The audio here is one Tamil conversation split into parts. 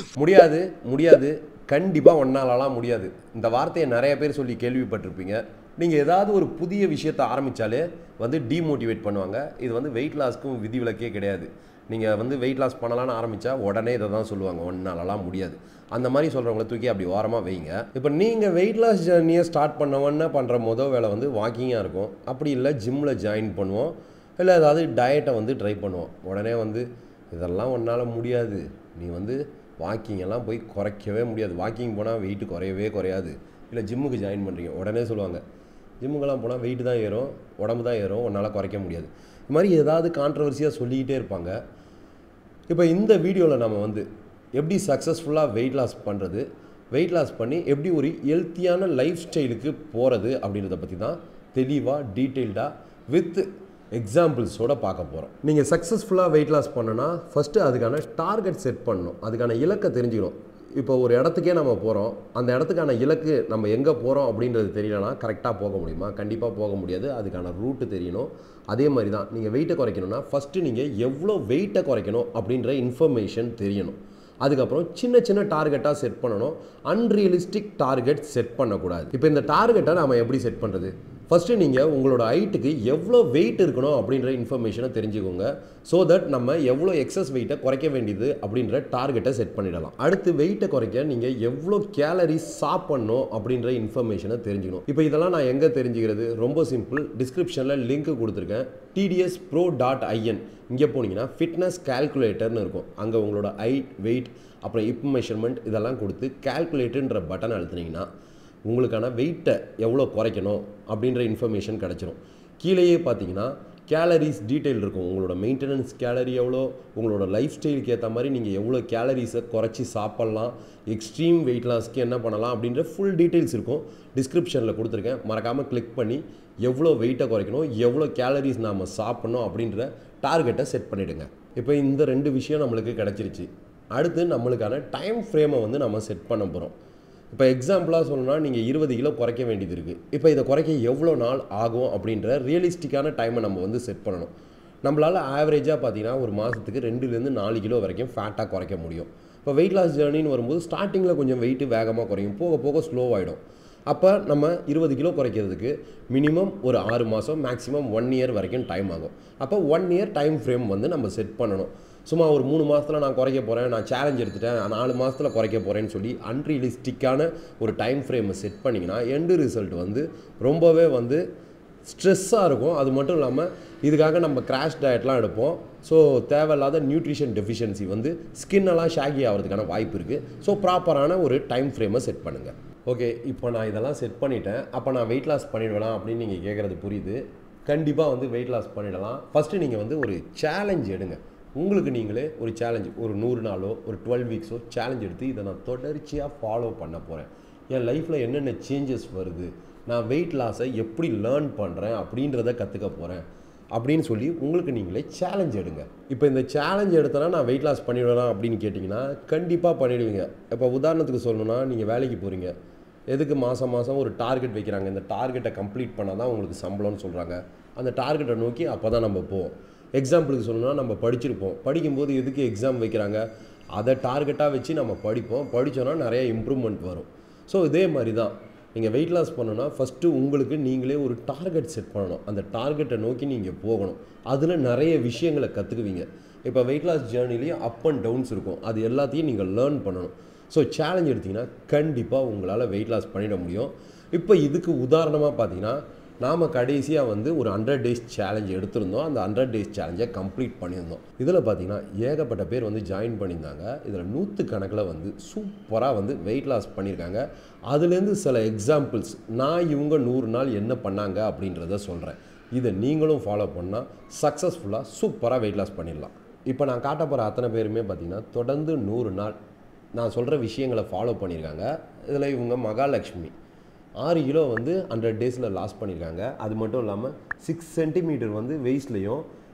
முடியாது முடியாது கண்டிப்பாக ஒன்னாலலாம் முடியாது இந்த வார்த்தையை நிறைய பேர் சொல்லி கேள்விப்பட்டிருப்பீங்க நீங்கள் ஏதாவது ஒரு புதிய விஷயத்தை ஆரம்பித்தாலே வந்து டீமோட்டிவேட் பண்ணுவாங்க இது வந்து வெயிட் லாஸ்க்கும் விதிவிலக்கே கிடையாது நீங்கள் வந்து வெயிட் லாஸ் பண்ணலாம்னு ஆரம்பித்தா உடனே இதை தான் சொல்லுவாங்க ஒன்னாலலாம் முடியாது அந்த மாதிரி சொல்கிறவங்கள தூக்கி அப்படி ஓரமாக வைங்க இப்போ நீங்கள் வெயிட் லாஸ் ஜர்னியை ஸ்டார்ட் பண்ணவொன்னே பண்ணுற மொதல் வேலை வந்து வாக்கிங்காக இருக்கும் அப்படி இல்லை ஜிம்மில் ஜாயின் பண்ணுவோம் இல்லை ஏதாவது டயட்டை வந்து ட்ரை பண்ணுவோம் உடனே வந்து இதெல்லாம் உன்னால் முடியாது நீ வந்து வாக்கிங் எல்லாம் போய் குறைக்கவே முடியாது வாக்கிங் போனால் வெயிட் குறையவே குறையாது இல்லை ஜிம்முக்கு ஜாயின் பண்ணுறீங்க உடனே சொல்லுவாங்க ஜிம்முக்கெல்லாம் போனால் வெயிட் தான் ஏறும் உடம்பு தான் ஏறும் உன்னால் குறைக்க முடியாது இது மாதிரி ஏதாவது கான்ட்ரவர்சியாக சொல்லிக்கிட்டே இருப்பாங்க இப்போ இந்த வீடியோவில் நம்ம வந்து எப்படி சக்ஸஸ்ஃபுல்லாக வெயிட் லாஸ் பண்ணுறது வெயிட் லாஸ் பண்ணி எப்படி ஒரு ஹெல்த்தியான லைஃப் ஸ்டைலுக்கு போகிறது அப்படின்றத பற்றி தான் தெளிவாக டீட்டெயில்டாக வித் எக்ஸாம்பிள்ஸோட பார்க்க போகிறோம் நீங்கள் சக்ஸஸ்ஃபுல்லாக வெயிட் லாஸ் பண்ணணும்னா ஃபஸ்ட்டு அதுக்கான டார்கெட் செட் பண்ணணும் அதுக்கான இலக்கை தெரிஞ்சுக்கணும் இப்போ ஒரு இடத்துக்கே நம்ம போகிறோம் அந்த இடத்துக்கான இலக்கு நம்ம எங்கே போகிறோம் அப்படின்றது தெரியலனா கரெக்டாக போக முடியுமா கண்டிப்பாக போக முடியாது அதுக்கான ரூட்டு தெரியணும் அதே மாதிரி தான் நீங்கள் வெயிட்டை குறைக்கணும்னா ஃபஸ்ட்டு நீங்கள் எவ்வளோ வெயிட்டை குறைக்கணும் அப்படின்ற இன்ஃபர்மேஷன் தெரியணும் அதுக்கப்புறம் சின்ன சின்ன டார்கெட்டாக செட் பண்ணணும் அன்ரியலிஸ்டிக் டார்கெட் செட் பண்ணக்கூடாது இப்போ இந்த டார்கெட்டை நம்ம எப்படி செட் பண்ணுறது ஃபஸ்ட்டு நீங்கள் உங்களோட ஹைட்டுக்கு எவ்வளோ வெயிட் இருக்கணும் அப்படின்ற இன்ஃபர்மேஷனை தெரிஞ்சுக்கோங்க ஸோ தட் நம்ம எவ்வளோ எக்ஸஸ் வெயிட்டை குறைக்க வேண்டியது அப்படின்ற டார்கெட்டை செட் பண்ணிடலாம் அடுத்து வெயிட்டை குறைக்க நீங்கள் எவ்வளோ கேலரிஸ் சாப்பிட்ணும் அப்படின்ற இன்ஃபர்மேஷனை தெரிஞ்சுக்கணும் இப்போ இதெல்லாம் நான் எங்கே தெரிஞ்சுக்கிறது ரொம்ப சிம்பிள் டிஸ்கிரிப்ஷனில் லிங்க் கொடுத்துருக்கேன் டிடிஎஸ் ப்ரோ டாட் ஐஎன் இங்கே போனீங்கன்னா ஃபிட்னஸ் கால்குலேட்டர்னு இருக்கும் அங்கே உங்களோட ஹைட் வெயிட் அப்புறம் இப் மெஷர்மெண்ட் இதெல்லாம் கொடுத்து கால்குலேட்டர்ன்ற பட்டன் அழுத்துனீங்கன்னா உங்களுக்கான வெயிட்டை எவ்வளோ குறைக்கணும் அப்படின்ற இன்ஃபர்மேஷன் கிடச்சிரும் கீழேயே பார்த்தீங்கன்னா கேலரிஸ் டீட்டெயில் இருக்கும் உங்களோட மெயின்டெனன்ஸ் கேலரி எவ்வளோ உங்களோட லைஃப் ஸ்டைலுக்கு ஏற்ற மாதிரி நீங்கள் எவ்வளோ கேலரிஸை குறைச்சி சாப்பிட்லாம் எக்ஸ்ட்ரீம் வெயிட் லாஸ்க்கு என்ன பண்ணலாம் அப்படின்ற ஃபுல் டீட்டெயில்ஸ் இருக்கும் டிஸ்கிரிப்ஷனில் கொடுத்துருக்கேன் மறக்காமல் கிளிக் பண்ணி எவ்வளோ வெயிட்டை குறைக்கணும் எவ்வளோ கேலரிஸ் நாம் சாப்பிட்ணும் அப்படின்ற டார்கெட்டை செட் பண்ணிவிடுங்க இப்போ இந்த ரெண்டு விஷயம் நம்மளுக்கு கிடச்சிருச்சு அடுத்து நம்மளுக்கான டைம் ஃப்ரேமை வந்து நம்ம செட் பண்ண போகிறோம் இப்போ எக்ஸாம்பிளாக சொல்லணும்னா நீங்கள் இருபது கிலோ குறைக்க வேண்டியது இருக்குது இப்போ இதை குறைக்க எவ்வளோ நாள் ஆகும் அப்படின்ற ரியலிஸ்டிக்கான டைமை நம்ம வந்து செட் பண்ணணும் நம்மளால் ஆவரேஜாக பார்த்தீங்கன்னா ஒரு மாதத்துக்கு ரெண்டுலேருந்து நாலு கிலோ வரைக்கும் ஃபேட்டாக குறைக்க முடியும் இப்போ வெயிட் லாஸ் ஜேர்னின்னு வரும்போது ஸ்டார்டிங்கில் கொஞ்சம் வெயிட்டு வேகமாக குறையும் போக போக ஸ்லோவாகிடும் அப்போ நம்ம இருபது கிலோ குறைக்கிறதுக்கு மினிமம் ஒரு ஆறு மாதம் மேக்ஸிமம் ஒன் இயர் வரைக்கும் டைம் ஆகும் அப்போ ஒன் இயர் டைம் ஃப்ரேம் வந்து நம்ம செட் பண்ணணும் சும்மா ஒரு மூணு மாதத்தில் நான் குறைக்க போகிறேன் நான் சேலஞ்ச் எடுத்துட்டேன் நாலு மாதத்தில் குறைக்க போகிறேன்னு சொல்லி அன்ரியலிஸ்டிக்கான ஒரு டைம் ஃப்ரேமை செட் பண்ணிங்கன்னா எண்டு ரிசல்ட் வந்து ரொம்பவே வந்து ஸ்ட்ரெஸ்ஸாக இருக்கும் அது மட்டும் இல்லாமல் இதுக்காக நம்ம கிராஷ் டயட்லாம் எடுப்போம் ஸோ தேவையில்லாத நியூட்ரிஷன் டெஃபிஷியன்சி வந்து ஸ்கின்னெல்லாம் ஷாகி ஆகிறதுக்கான வாய்ப்பு இருக்குது ஸோ ப்ராப்பரான ஒரு டைம் ஃப்ரேமை செட் பண்ணுங்கள் ஓகே இப்போ நான் இதெல்லாம் செட் பண்ணிட்டேன் அப்போ நான் வெயிட் லாஸ் பண்ணிடலாம் அப்படின்னு நீங்கள் கேட்குறது புரியுது கண்டிப்பாக வந்து வெயிட் லாஸ் பண்ணிடலாம் ஃபஸ்ட்டு நீங்கள் வந்து ஒரு சேலஞ்ச் எடுங்க உங்களுக்கு நீங்களே ஒரு சேலஞ்ச் ஒரு நூறு நாளோ ஒரு டுவெல் வீக்ஸோ சேலஞ்ச் எடுத்து இதை நான் தொடர்ச்சியாக ஃபாலோ பண்ண போகிறேன் என் லைஃப்பில் என்னென்ன சேஞ்சஸ் வருது நான் வெயிட் லாஸை எப்படி லேர்ன் பண்ணுறேன் அப்படின்றத கற்றுக்க போகிறேன் அப்படின்னு சொல்லி உங்களுக்கு நீங்களே சேலஞ்ச் எடுங்க இப்போ இந்த சேலஞ்ச் எடுத்தனா நான் வெயிட் லாஸ் பண்ணிவிடலாம் அப்படின்னு கேட்டிங்கன்னா கண்டிப்பாக பண்ணிடுவீங்க இப்போ உதாரணத்துக்கு சொல்லணும்னா நீங்கள் வேலைக்கு போகிறீங்க எதுக்கு மாதம் மாதம் ஒரு டார்கெட் வைக்கிறாங்க இந்த டார்கெட்டை கம்ப்ளீட் பண்ணால் தான் உங்களுக்கு சம்பளம்னு சொல்கிறாங்க அந்த டார்கெட்டை நோக்கி அப்போ தான் நம்ம போவோம் எக்ஸாம்பிளுக்கு சொல்லணும்னா நம்ம படிச்சிருப்போம் படிக்கும்போது எதுக்கு எக்ஸாம் வைக்கிறாங்க அதை டார்கெட்டாக வச்சு நம்ம படிப்போம் படித்தோன்னா நிறைய இம்ப்ரூவ்மெண்ட் வரும் ஸோ இதே மாதிரி தான் நீங்கள் வெயிட் லாஸ் பண்ணணும்னா ஃபஸ்ட்டு உங்களுக்கு நீங்களே ஒரு டார்கெட் செட் பண்ணணும் அந்த டார்கெட்டை நோக்கி நீங்கள் போகணும் அதில் நிறைய விஷயங்களை கற்றுக்குவீங்க இப்போ வெயிட் லாஸ் ஜேர்னிலையும் அப் அண்ட் டவுன்ஸ் இருக்கும் அது எல்லாத்தையும் நீங்கள் லேர்ன் பண்ணணும் ஸோ சேலஞ்ச் எடுத்திங்கன்னா கண்டிப்பாக உங்களால் வெயிட் லாஸ் பண்ணிட முடியும் இப்போ இதுக்கு உதாரணமாக பார்த்தீங்கன்னா நாம் கடைசியாக வந்து ஒரு ஹண்ட்ரட் டேஸ் சேலஞ்ச் எடுத்திருந்தோம் அந்த ஹண்ட்ரட் டேஸ் சேலஞ்சை கம்ப்ளீட் பண்ணியிருந்தோம் இதில் பார்த்தீங்கன்னா ஏகப்பட்ட பேர் வந்து ஜாயின் பண்ணியிருந்தாங்க இதில் நூற்று கணக்கில் வந்து சூப்பராக வந்து வெயிட் லாஸ் பண்ணியிருக்காங்க அதுலேருந்து சில எக்ஸாம்பிள்ஸ் நான் இவங்க நூறு நாள் என்ன பண்ணாங்க அப்படின்றத சொல்கிறேன் இதை நீங்களும் ஃபாலோ பண்ணால் சக்ஸஸ்ஃபுல்லாக சூப்பராக வெயிட் லாஸ் பண்ணிடலாம் இப்போ நான் காட்ட போகிற அத்தனை பேருமே பார்த்தீங்கன்னா தொடர்ந்து நூறு நாள் நான் சொல்கிற விஷயங்களை ஃபாலோ பண்ணியிருக்காங்க இதில் இவங்க மகாலட்சுமி ஆறு கிலோ வந்து ஹண்ட்ரட் டேஸில் லாஸ் பண்ணியிருக்காங்க அது மட்டும் இல்லாமல் சிக்ஸ் சென்டிமீட்டர் வந்து வெயிஸ்ட்லேயும்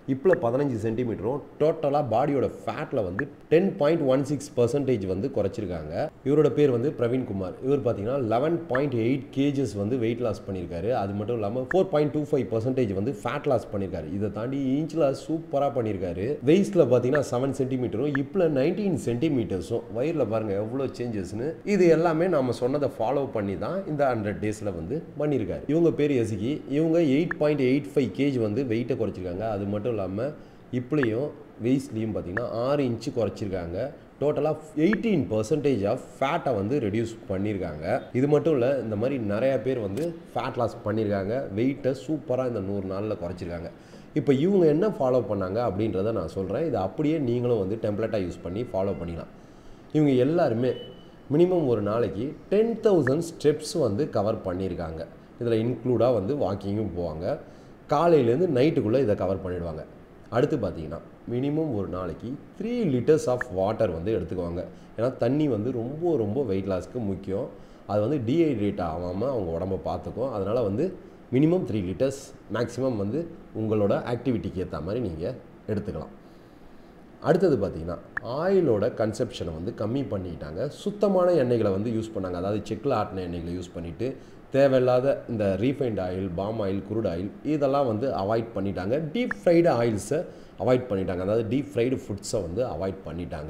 இப்பில் பதினஞ்சு சென்டிமீட்டரும் டோட்டலாக பாடியோட ஃபேட்டில் வந்து ten point one six percentage வந்து குறைச்சிருக்காங்க இவரோட பேர் வந்து பிரவீன்குமார் இவர் பார்த்தீங்கன்னா லெவன் பாயிண்ட் எயிட் கேஜஸ் வந்து வெயிட் லாஸ் பண்ணியிருக்காரு அது மட்டும் இல்லாமல் four point two five percentage வந்து ஃபேட் லாஸ் பண்ணியிருக்காரு இதை தாண்டி இன்ச் லாஸ் சூப்பராக பண்ணியிருக்காரு வெயிஸ்ட்டில் பார்த்தீங்கன்னா செவன் சென்டிமீட்டரும் இப்பில் நைன்டீன் சென்டிமீட்டர்ஸும் வயிறில் பாருங்கள் எவ்வளோ சேஞ்சஸ்னு இது எல்லாமே நம்ம சொன்னதை ஃபாலோ பண்ணி தான் இந்த ஹண்ட்ரட் டேஸில் வந்து பண்ணியிருக்காரு இவங்க பேர் எசுகி இவங்க eight point eight five kg வந்து வெயிட்டை குறைச்சிருக்காங்க அது மட்டும் இல்லாமல் இப்படியும் வெயிஸ்ட்லேயும் பார்த்தீங்கன்னா ஆறு இன்ச்சு குறைச்சிருக்காங்க டோட்டலாக எயிட்டீன் பர்சன்டேஜ் ஆஃப் ஃபேட்டை வந்து ரெடியூஸ் பண்ணியிருக்காங்க இது மட்டும் இல்லை இந்த மாதிரி நிறையா பேர் வந்து ஃபேட் லாஸ் பண்ணியிருக்காங்க வெயிட்டை சூப்பராக இந்த நூறு நாளில் குறைச்சிருக்காங்க இப்போ இவங்க என்ன ஃபாலோ பண்ணாங்க அப்படின்றத நான் சொல்கிறேன் இதை அப்படியே நீங்களும் வந்து டெம்ப்ளேட்டாக யூஸ் பண்ணி ஃபாலோ பண்ணிக்கலாம் இவங்க எல்லாருமே மினிமம் ஒரு நாளைக்கு டென் தௌசண்ட் ஸ்டெப்ஸ் வந்து கவர் பண்ணியிருக்காங்க இதில் இன்க்ளூடாக வந்து வாக்கிங்கும் போவாங்க காலையிலேருந்து நைட்டுக்குள்ளே இதை கவர் பண்ணிடுவாங்க அடுத்து பார்த்தீங்கன்னா மினிமம் ஒரு நாளைக்கு த்ரீ லிட்டர்ஸ் ஆஃப் வாட்டர் வந்து எடுத்துக்குவாங்க ஏன்னா தண்ணி வந்து ரொம்ப ரொம்ப வெயிட் லாஸ்க்கு முக்கியம் அது வந்து டீஹைட்ரேட் ஆகாமல் அவங்க உடம்ப பார்த்துக்கும் அதனால் வந்து மினிமம் த்ரீ லிட்டர்ஸ் மேக்ஸிமம் வந்து உங்களோட ஆக்டிவிட்டிக்கு ஏற்ற மாதிரி நீங்கள் எடுத்துக்கலாம் அடுத்தது பார்த்தீங்கன்னா ஆயிலோட கன்செப்ஷனை வந்து கம்மி பண்ணிக்கிட்டாங்க சுத்தமான எண்ணெய்களை வந்து யூஸ் பண்ணாங்க அதாவது செக்கில் ஆட்டின எண்ணெய்களை யூஸ் பண்ணிவிட்டு தேவையில்லாத இந்த refined oil palm oil crude oil இதெல்லாம் வந்து அவாய்ட் பண்ணிட்டாங்க டீப் ஃப்ரைடு ஆயில்ஸை அவாய்ட் பண்ணிட்டாங்க அதாவது டீப் ஃப்ரைடு ஃபுட்ஸை வந்து அவாய்ட் பண்ணிட்டாங்க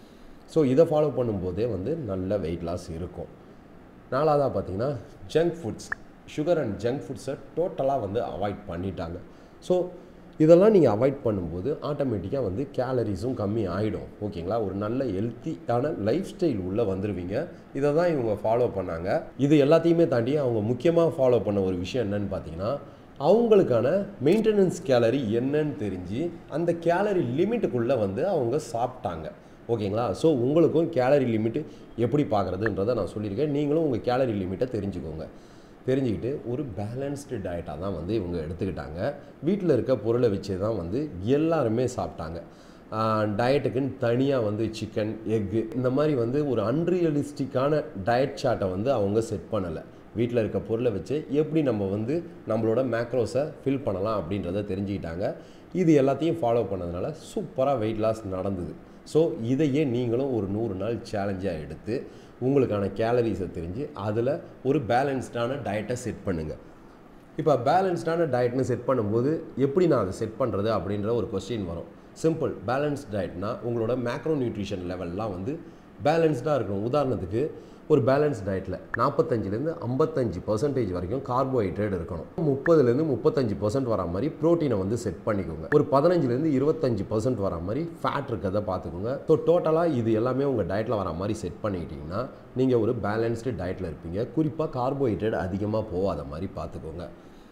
ஸோ இதை ஃபாலோ பண்ணும்போதே வந்து நல்ல வெயிட் லாஸ் இருக்கும் நாலாவதாக பார்த்தீங்கன்னா junk foods sugar and junk ஃபுட்ஸை டோட்டலாக வந்து அவாய்ட் பண்ணிட்டாங்க ஸோ இதெல்லாம் நீங்கள் அவாய்ட் பண்ணும்போது ஆட்டோமேட்டிக்காக வந்து கேலரிஸும் கம்மி ஆகிடும் ஓகேங்களா ஒரு நல்ல ஹெல்த்தியான லைஃப் ஸ்டைல் உள்ளே வந்துடுவீங்க இதை தான் இவங்க ஃபாலோ பண்ணாங்க இது எல்லாத்தையுமே தாண்டி அவங்க முக்கியமாக ஃபாலோ பண்ண ஒரு விஷயம் என்னன்னு பார்த்தீங்கன்னா அவங்களுக்கான மெயின்டெனன்ஸ் கேலரி என்னன்னு தெரிஞ்சு அந்த கேலரி லிமிட்டுக்குள்ளே வந்து அவங்க சாப்பிட்டாங்க ஓகேங்களா ஸோ உங்களுக்கும் கேலரி லிமிட்டு எப்படி பார்க்குறதுன்றதை நான் சொல்லியிருக்கேன் நீங்களும் உங்கள் கேலரி லிமிட்டை தெரிஞ்சுக்கோங்க தெரிஞ்சுக்கிட்டு ஒரு பேலன்ஸ்டு டயட்டாக தான் வந்து இவங்க எடுத்துக்கிட்டாங்க வீட்டில் இருக்க பொருளை வச்சு தான் வந்து எல்லாருமே சாப்பிட்டாங்க டயட்டுக்குன்னு தனியாக வந்து சிக்கன் எக்கு இந்த மாதிரி வந்து ஒரு அன்ரியலிஸ்டிக்கான டயட் சார்ட்டை வந்து அவங்க செட் பண்ணலை வீட்டில் இருக்க பொருளை வச்சு எப்படி நம்ம வந்து நம்மளோட மேக்ரோஸை ஃபில் பண்ணலாம் அப்படின்றத தெரிஞ்சுக்கிட்டாங்க இது எல்லாத்தையும் ஃபாலோ பண்ணதுனால சூப்பராக வெயிட் லாஸ் நடந்தது ஸோ இதையே நீங்களும் ஒரு நூறு நாள் சேலஞ்சாக எடுத்து உங்களுக்கான கேலரிஸை தெரிஞ்சு அதில் ஒரு பேலன்ஸ்டான டயட்டை செட் பண்ணுங்கள் இப்போ பேலன்ஸ்டான டயட்னு செட் பண்ணும்போது எப்படி நான் அதை செட் பண்ணுறது அப்படின்ற ஒரு கொஸ்டின் வரும் சிம்பிள் பேலன்ஸ் டயட்னா உங்களோட மேக்ரோ நியூட்ரிஷன் லெவல்லாம் வந்து பேலன்ஸ்டாக இருக்கணும் உதாரணத்துக்கு ஒரு பேலன்ஸ் டயட்டில் நாற்பத்தஞ்சிலேருந்து ஐம்பத்தஞ்சு பர்சன்டேஜ் வரைக்கும் கார்போஹைட்ரேட் இருக்கணும் முப்பதுலேருந்து முப்பத்தஞ்சு பர்சன்ட் வர மாதிரி ப்ரோட்டீனை வந்து செட் பண்ணிக்கோங்க ஒரு பதினஞ்சுலேருந்து இருபத்தஞ்சு பர்சன்ட் வர மாதிரி ஃபேட் இருக்கிறத பார்த்துக்கோங்க ஸோ டோட்டலாக இது எல்லாமே உங்கள் டயட்டில் வர மாதிரி செட் பண்ணிக்கிட்டிங்கன்னா நீங்கள் ஒரு பேலன்ஸ்டு டயட்டில் இருப்பீங்க குறிப்பாக கார்போஹைட்ரேட் அதிகமாக போகாத மாதிரி பார்த்துக்கோங்க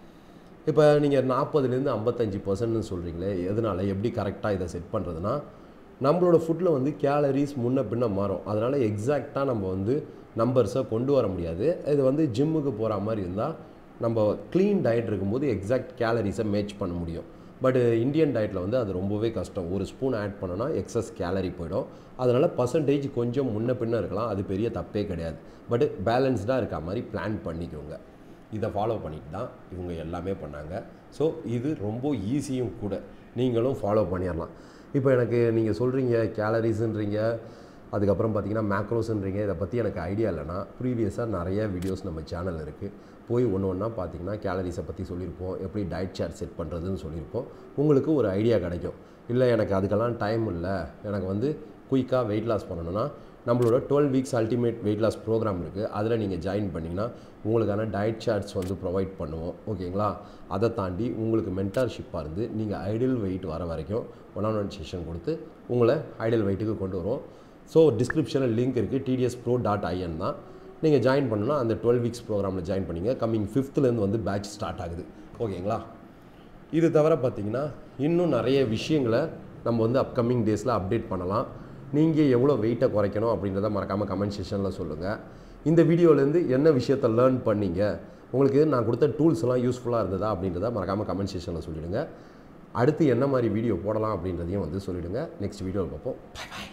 இப்போ நீங்கள் நாற்பதுலேருந்து ஐம்பத்தஞ்சு பர்சன்ட்னு சொல்கிறீங்களே எதனால் எப்படி கரெக்டாக இதை செட் பண்ணுறதுனா நம்மளோட ஃபுட்டில் வந்து கேலரிஸ் முன்ன பின்ன மாறும் அதனால் எக்ஸாக்டாக நம்ம வந்து நம்பர்ஸை கொண்டு வர முடியாது இது வந்து ஜிம்முக்கு போகிற மாதிரி இருந்தால் நம்ம க்ளீன் டயட் இருக்கும்போது எக்ஸாக்ட் கேலரிஸை மேட்ச் பண்ண முடியும் பட் இந்தியன் டயட்டில் வந்து அது ரொம்பவே கஷ்டம் ஒரு ஸ்பூன் ஆட் பண்ணோன்னா எக்ஸஸ் கேலரி போயிடும் அதனால் பர்சன்டேஜ் கொஞ்சம் முன்ன பின்ன இருக்கலாம் அது பெரிய தப்பே கிடையாது பட் பேலன்ஸ்டாக இருக்க மாதிரி பிளான் பண்ணிக்கோங்க இதை ஃபாலோ பண்ணிட்டு தான் இவங்க எல்லாமே பண்ணாங்க ஸோ இது ரொம்ப ஈஸியும் கூட நீங்களும் ஃபாலோ பண்ணிடலாம் இப்போ எனக்கு நீங்கள் சொல்கிறீங்க கேலரிஸுன்றீங்க அதுக்கப்புறம் பார்த்தீங்கன்னா மேக்ரோஸ்ன்றீங்க இதை பற்றி எனக்கு ஐடியா இல்லைனா ப்ரீவியஸாக நிறைய வீடியோஸ் நம்ம சேனல் இருக்குது போய் ஒன்று ஒன்றா பார்த்தீங்கன்னா கேலரிஸை பற்றி சொல்லியிருப்போம் எப்படி டயட் சார்ட் செட் பண்ணுறதுன்னு சொல்லியிருப்போம் உங்களுக்கு ஒரு ஐடியா கிடைக்கும் இல்லை எனக்கு அதுக்கெல்லாம் டைம் இல்லை எனக்கு வந்து குயிக்காக வெயிட் லாஸ் பண்ணணும்னா நம்மளோட twelve weeks ultimate weight loss program இருக்குது அதில் நீங்கள் ஜாயின் பண்ணிங்கன்னா உங்களுக்கான டயட் சார்ட்ஸ் வந்து ப்ரொவைட் பண்ணுவோம் ஓகேங்களா அதை தாண்டி உங்களுக்கு மென்டார்ஷிப்பாக இருந்து நீங்கள் ஐடியல் வெயிட் வர வரைக்கும் ஒன் ஆன் ஒன் செஷன் கொடுத்து உங்களை ஐடியல் வெயிட்டுக்கு கொண்டு வரும் ஸோ டிஸ்கிரிப்ஷனில் லிங்க் இருக்குது டிடிஎஸ் ப்ரோ டாட் ஐஎன் தான் நீங்கள் ஜாயின் பண்ணணும்னா அந்த டுவெல் வீக்ஸ் ப்ரோக்ராமில் ஜாயின் பண்ணிங்க கம்மிங் ஃபிஃப்த்துலேருந்து வந்து பேட்ச் ஸ்டார்ட் ஆகுது ஓகேங்களா இது தவிர பார்த்தீங்கன்னா இன்னும் நிறைய விஷயங்களை நம்ம வந்து அப்கமிங் டேஸில் அப்டேட் பண்ணலாம் நீங்கள் எவ்வளோ வெயிட்டை குறைக்கணும் அப்படின்றத மறக்காமல் கமெண்ட் செஷனில் சொல்லுங்கள் இந்த வீடியோலேருந்து என்ன விஷயத்தை லேர்ன் பண்ணீங்க உங்களுக்கு நான் கொடுத்த டூல்ஸ் எல்லாம் யூஸ்ஃபுல்லாக இருந்ததா அப்படின்றத மறக்காமல் கமெண்ட் செஷனில் சொல்லிவிடுங்க அடுத்து என்ன மாதிரி வீடியோ போடலாம் அப்படின்றதையும் வந்து சொல்லிவிடுங்க நெக்ஸ்ட் வீடியோவில் பார்ப்போம் பை பாய்